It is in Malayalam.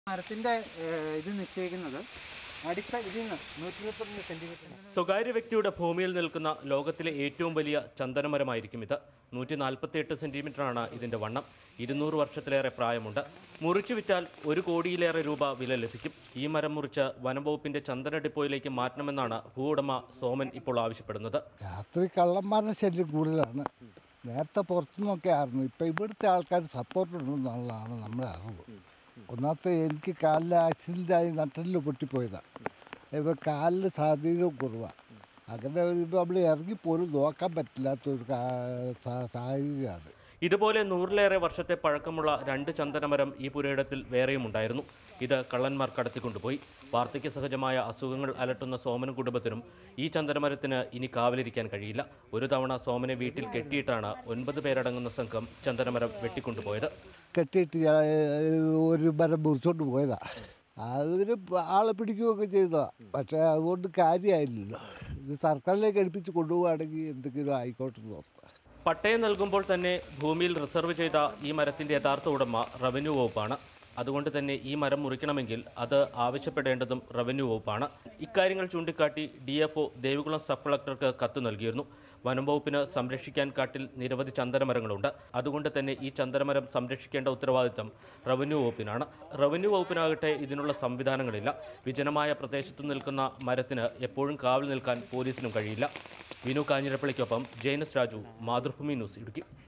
മരത്തിന്റെ ഏഹ്, ഇത് നിശ്ചയിക്കുന്നത് അടിത്ത ഇതിൽ നിന്ന് നൂറ്റി മുപ്പത്തിരണ്ട് സെന്റിമീറ്റർ സ്വകാര്യ വ്യക്തിയുടെ ഭൂമിയിൽ നിൽക്കുന്ന ലോകത്തിലെ ഏറ്റവും വലിയ ചന്ദനമരമായിരിക്കും ഇത് നൂറ്റി നാൽപ്പത്തിയെട്ട് സെന്റിമീറ്ററാണ് ഇതിന്റെ വണ്ണം ഇരുന്നൂറ് വർഷത്തിലേറെ പ്രായമുണ്ട് മുറിച്ചു വിറ്റാൽ ഒരു കോടിയിലേറെ രൂപ വില ലഭിക്കും ഈ മരം മുറിച്ച് വനംവകുപ്പിന്റെ ചന്ദന ഡിപ്പോയിലേക്ക് മാറ്റണമെന്നാണ് ഭൂവുടമ സോമൻ ഇപ്പോൾ ആവശ്യപ്പെടുന്നത് രാത്രി കള്ളന്മാരുടെ ശല്യം കൂടുതലാണ് നേരത്തെ പുറത്തുനിന്നൊക്കെ ആയിരുന്നു ഇപ്പം ഇവിടുത്തെ ആൾക്കാർ സപ്പോർട്ട് ഉണ്ടെന്നുള്ളതാണ് നമ്മുടെ അറിവ് ഒന്നാമത്തെ എനിക്ക് കാലിൽ ആക്സിഡൻ്റായി നട്ടലിൽ പൊട്ടിപ്പോയതാണ് ഇപ്പം കാലിൽ സ്വാധീനവും കുറവാണ് അങ്ങനെ ഒരു നമ്മൾ ഇറങ്ങിപ്പോലും നോക്കാൻ പറ്റില്ലാത്തൊരു കാ- സാ- സാഹചര്യമാണ് ഇതുപോലെ നൂറിലേറെ വർഷത്തെ പഴക്കമുള്ള രണ്ട് ചന്ദനമരം ഈ പുരയിടത്തിൽ വേറെയും ഉണ്ടായിരുന്നു ഇത് കള്ളന്മാർ കടത്തിക്കൊണ്ടുപോയി വാർദ്ധക്യ സഹജമായ അസുഖങ്ങൾ അലട്ടുന്ന സോമനും കുടുംബത്തിനും ഈ ചന്ദനമരത്തിന് ഇനി കാവലിരിക്കാൻ കഴിയില്ല ഒരു തവണ സോമനെ വീട്ടിൽ കെട്ടിയിട്ടാണ് ഒൻപത് പേരടങ്ങുന്ന സംഘം ചന്ദനമരം വെട്ടിക്കൊണ്ടുപോയത് കെട്ടിയിട്ട് ഞാൻ ഒരു മരം മുറിച്ചോണ്ട് പോയതാണ് അതിന് ആളെ പിടിക്കുകയൊക്കെ ചെയ്തതാണ് പക്ഷേ അതുകൊണ്ട് കാര്യമായില്ലല്ലോ ഇത് സർക്കാരിലേക്ക് അടുപ്പിച്ച് കൊണ്ടുപോവുകയാണെങ്കിൽ എന്തെങ്കിലും ആയിക്കോട്ടെ എന്ന് ഓർത്താ പട്ടയം നൽകുമ്പോൾ തന്നെ ഭൂമിയിൽ റിസർവ് ചെയ്ത ഈ മരത്തിന്റെ യഥാർത്ഥ ഉടമ റവന്യൂ വകുപ്പാണ് അതുകൊണ്ട് തന്നെ ഈ മരം മുറിക്കണമെങ്കിൽ അത് ആവശ്യപ്പെടേണ്ടതും റവന്യൂ വകുപ്പാണ് ഇക്കാര്യങ്ങൾ ചൂണ്ടിക്കാട്ടി D F O Devikulam sub കളക്ടർക്ക് കത്ത് നൽകിയിരുന്നു വനം വകുപ്പിന് സംരക്ഷിക്കാൻ കാട്ടിൽ നിരവധി ചന്ദനമരങ്ങളുണ്ട് അതുകൊണ്ട് തന്നെ ഈ ചന്ദനമരം സംരക്ഷിക്കേണ്ട ഉത്തരവാദിത്തം റവന്യൂ വകുപ്പിനാണ് റവന്യൂ വകുപ്പിനാകട്ടെ ഇതിനുള്ള സംവിധാനങ്ങളില്ല വിജനമായ പ്രദേശത്ത് നിൽക്കുന്ന മരത്തിന് എപ്പോഴും കാവൽ നിൽക്കാൻ പോലീസിനും കഴിയില്ല വിനു കാഞ്ഞിരപ്പള്ളിക്കൊപ്പം ജെയിനസ് രാജു മാതൃഭൂമി ന്യൂസ് ഇടുക്കി